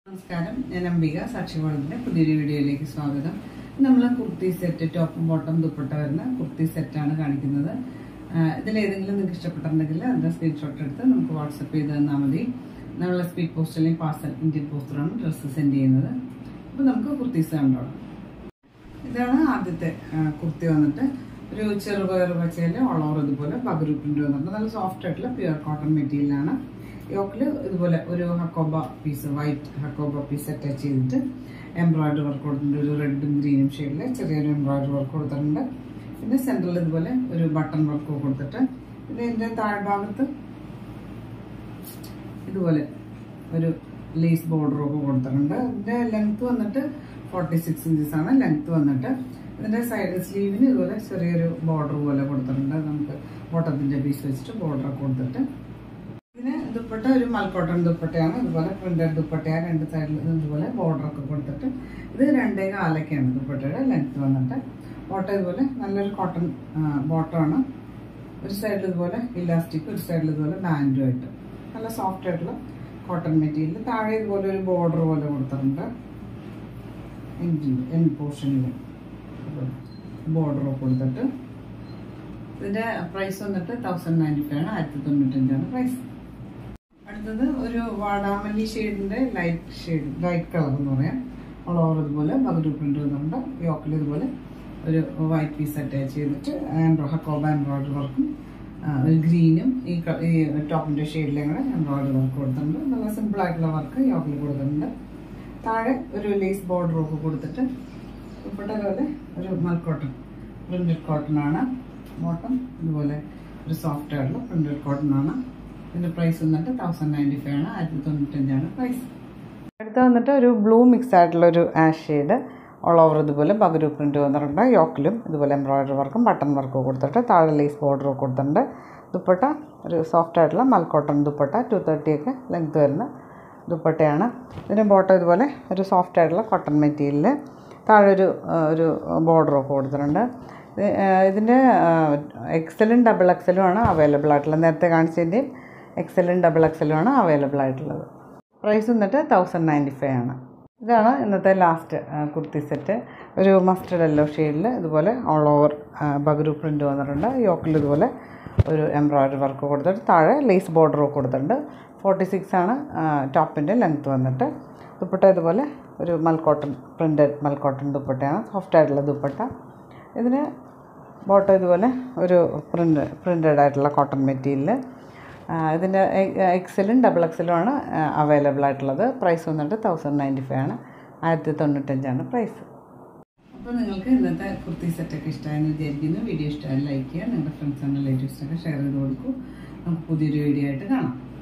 നമസ്കാരം ഞാൻ അംബിക സാക്ഷി കോളേജിന്റെ പുതിയൊരു വീഡിയോയിലേക്ക് സ്വാഗതം നമ്മൾ കുർത്തി സെറ്റ് ടോപ്പും ബോട്ടം ദുപ്പട്ട വരുന്ന കുർത്തി സെറ്റാണ് കാണിക്കുന്നത് ഇതിൽ ഏതെങ്കിലും നിങ്ങൾക്ക് ഇഷ്ടപ്പെട്ടിട്ടുണ്ടെങ്കിൽ അതിന്റെ സ്ക്രീൻഷോട്ട് എടുത്ത് നമുക്ക് വാട്സപ്പ് ചെയ്ത് തന്നാൽ മതി നമ്മളെ സ്പീഡ് പോസ്റ്റ് അല്ലെങ്കിൽ പാർസൽ ഇന്ത്യൻ പോസ്റ്ററാണ് ഡ്രസ്സ് സെൻഡ് ചെയ്യുന്നത് അപ്പോൾ നമുക്ക് കുർത്തീസ് കണ്ടോളാം ഇതാണ് ആദ്യത്തെ ആ, കുർത്തി വന്നിട്ട് ഒരു ചെറുപയർ പച്ചയില് ഓൾ ഓവർ ഇതുപോലെ ബഗരു പ്രിന്റ് വന്നിട്ട് നല്ല സോഫ്റ്റ് ആയിട്ടുള്ള പ്യുവർ കോട്ടൺ മെറ്റീരിയലാണ് യോക്കിൽ ഇതുപോലെ ഒരു hakoba piece white hakoba piece attach ചെയ്തിട്ട് എംബ്രോയിഡറി വർക്ക് കൊടുത്തിട്ടുണ്ട് ഒരു റെഡും ഗ്രീനും ഷെയ്ഡിൽ ചെറിയൊരു എംബ്രോയിഡറി വർക്ക് കൊടുത്തിട്ടുണ്ട് പിന്നെ സെൻറ്ററിൽ ഇതുപോലെ ഒരു ബട്ടൺ വർക്ക് കൊടുത്തിട്ട് പിന്നെ ഇതിൻ്റെ താഴ്ഭാഗത്ത് ഇതുപോലെ ഒരു ലേസ് ബോർഡർ ഒക്കെ കൊടുത്തിട്ടുണ്ട് ഇതിന്റെ ലെങ്ത് വന്നിട്ട് ഫോർട്ടി സിക്സ് ഇഞ്ചസ് ആണ് ലെങ്ത് വന്നിട്ട് ഇതിന്റെ സൈഡ് സ്ലീവിന് ഇതുപോലെ ചെറിയൊരു ബോർഡർ പോലെ കൊടുത്തിട്ടുണ്ട് നമുക്ക് ബോട്ടത്തിന്റെ പീസ് വെച്ചിട്ട് ബോർഡർ ഒക്കെ കൊടുത്തിട്ട് ഇതിന് ദുപ്പട്ട ഒരു മൽക്കോട്ടൺ ദുപ്പട്ടയാണ് ഇതുപോലെ പ്രിന്റഡ് ദുപ്പട്ടയാണ് രണ്ട് സൈഡിൽ ഇതുപോലെ ബോർഡർ ഒക്കെ കൊടുത്തിട്ട് ഇത് രണ്ടേ കാലൊക്കെയാണ് ദുപ്പട്ടയുടെ ലെങ്ത് വന്നിട്ട് ബോട്ടം ഇതുപോലെ നല്ലൊരു കോട്ടൺ ബോട്ടമാണ് ഒരു സൈഡിൽ ഇതുപോലെ ഇലാസ്റ്റിക് ഒരു സൈഡിൽ ഇതുപോലെ ബാൻഡും ആയിട്ട് നല്ല സോഫ്റ്റ് ആയിട്ടുള്ള കോട്ടൺ മെറ്റീരിയൽ താഴെ ഇതുപോലെ ഒരു ബോർഡർ പോലെ കൊടുത്തിട്ടുണ്ട് എൻ പോർഷനിൽ ബോർഡർ കൊടുത്തിട്ട് ഇതിന്റെ പ്രൈസ് വന്നിട്ട് തൗസൻഡ് നയൻറ്റി ഫൈവ് ആണ് ആയിരത്തി തൊണ്ണൂറ്റഞ്ചാണ് പ്രൈസ് അടുത്തത് ഒരു വാടാമല്ലി ഷെയ്ഡിന്റെ ലൈറ്റ് ഷെയ്ഡ് ലൈറ്റ് കളർ എന്ന് പറയാം ഓൾ ഓവർ ഇതുപോലെ ബഗഡു പ്രിന്റ് വന്നിട്ടുണ്ട് യോക്കിൽ ഇതുപോലെ ഒരു വൈറ്റ് പീസ് അറ്റാച്ച് ചെയ്തിട്ട് ഹക്കോബ എംബ്രോയിഡറി വർക്കും ആ, ഒരു ഗ്രീനും ഈ ക- ഈ ടോപ്പിന്റെ ഷെയ്ഡിലും കൂടെ എംബ്രോയിഡറി വർക്ക് കൊടുത്തിട്ടുണ്ട് നല്ല സിമ്പിൾ ആയിട്ടുള്ള വർക്ക് യോക്കിൽ കൊടുത്തിട്ടുണ്ട് താഴെ ഒരു ലേസ് ബോർഡർ ഒക്കെ കൊടുത്തിട്ട് ഉൾപ്പെട്ട പോലെ ഒരു മൽക്കോട്ടൺ പ്രിന്റഡ് കോട്ടൺ ആണ് ബോട്ടം ഇതുപോലെ ഒരു സോഫ്റ്റ് ആയിട്ടുള്ള പ്രിന്റഡ് കോട്ടൺ ആണ് ഇതിന്റെ പ്രൈസ് വന്നിട്ട് തൗസൻഡ് നയൻറ്റി ഫൈവ് ആണ് ആയിരത്തി തൊണ്ണൂറ്റഞ്ചാണ് പ്രൈസ് അടുത്ത വന്നിട്ട് ഒരു ബ്ലൂ മിക്സ് ആയിട്ടുള്ള ഒരു ആഷ് ഷെയ്ഡ് ഓൾ ഓവർ ഇതുപോലെ പകരു പ്രിന്റ് വന്നിട്ടുണ്ട് യോക്കിലും ഇതുപോലെ എംബ്രോയിഡറി വർക്കും ബട്ടൺ വർക്കും കൊടുത്തിട്ട് താഴെ ലേസ് ബോർഡറും കൊടുത്തിട്ടുണ്ട് ദുപ്പട്ട ഒരു സോഫ്റ്റ് ആയിട്ടുള്ള മൽക്കോട്ടൺ ദുപ്പട്ട ടു തേർട്ടി ഒക്കെ ലെങ്ത് വരുന്ന ദുപ്പട്ടയാണ് ഇതിന് ബോട്ടം ഇതുപോലെ ഒരു സോഫ്റ്റ് ആയിട്ടുള്ള കോട്ടൺ മെറ്റീരിയൽ താഴെ ഒരു ആ, ഒരു ബോർഡറൊക്കെ കൊടുത്തിട്ടുണ്ട് ഇത്, ആ, ഇതിൻ്റെ എക്സലും ഡബിൾ എക്സലും ആണ് അവൈലബിൾ ആയിട്ടുള്ളത് നേരത്തെ കാണിച്ചതിൻ്റെയും എക്സലും ഡബിൾ എക്സലും ആണ് അവൈലബിൾ ആയിട്ടുള്ളത് പ്രൈസ് വന്നിട്ട് തൗസൻഡ് നയൻറ്റി ഫൈവ് ആണ് ഇതാണ് ഇന്നത്തെ ലാസ്റ്റ് കുർത്തി സെറ്റ് ഒരു മസ്റ്റർഡ് യെല്ലോ ഷെയ്ഡിൽ ഇതുപോലെ ഓൾ ഓവർ ബഗരു പ്രിൻ്റ് വന്നിട്ടുണ്ട് യോക്കിൽ ഇതുപോലെ ഒരു എംബ്രോയിഡറി വർക്ക് കൊടുത്തിട്ട് താഴെ ലേസ് ബോർഡറും കൊടുത്തിട്ടുണ്ട് ഫോർട്ടി സിക്സ് ആണ് ടോപ്പിൻ്റെ ലെങ്ത്ത് വന്നിട്ട് ദുപ്പട്ട ഇതുപോലെ ഒരു മൽക്കോട്ടൺ പ്രിൻ്റഡ് മൽക്കോട്ടൺ ദുപ്പട്ടയാണ് സോഫ്റ്റ് ആയിട്ടുള്ള ദുപ്പട്ട ഇതിന് ബോട്ടം ഇതുപോലെ ഒരു പ്രിൻ്റ് പ്രിൻ്റഡ് ആയിട്ടുള്ള കോട്ടൺ മെറ്റീരിയൽ ഇതിൻ്റെ എക്സലും ഡബിൾ എക്സലും ആണ് അവൈലബിൾ ആയിട്ടുള്ളത് പ്രൈസ് വന്നിട്ട് തൗസൻഡ് നയൻറ്റി ഫൈവ് ആണ് ആയിരത്തി തൊണ്ണൂറ്റഞ്ചാണ് പ്രൈസ് അപ്പോൾ നിങ്ങൾക്ക് ഇന്നത്തെ കുർത്തി സെറ്റൊക്കെ ഇഷ്ടമായെന്ന് വിചാരിക്കുന്നു വീഡിയോ ഇഷ്ടമായി ലൈക്ക് ചെയ്യുക നിങ്ങളുടെ ഫ്രണ്ട്സ് ആൻഡ് റിലേറ്റീവ്സിനൊക്കെ ഷെയർ ചെയ്ത് കൊടുക്കൂ നമുക്ക് പുതിയൊരു വീഡിയോ ആയിട്ട് കാണാം